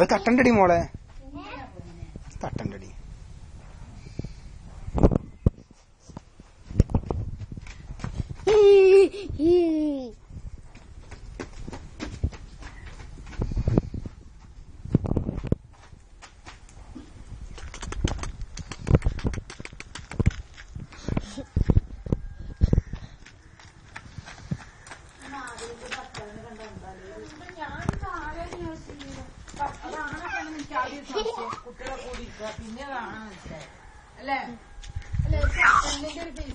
അത് തട്ടണ്ടടി മോളെ തട്ടണ്ടടി കുട്ടികളെ കൂടി ഇരിക്കുക പിന്നെ കാണാൻ മനസ്സിലായി അല്ലേ അല്ലേ ഒരു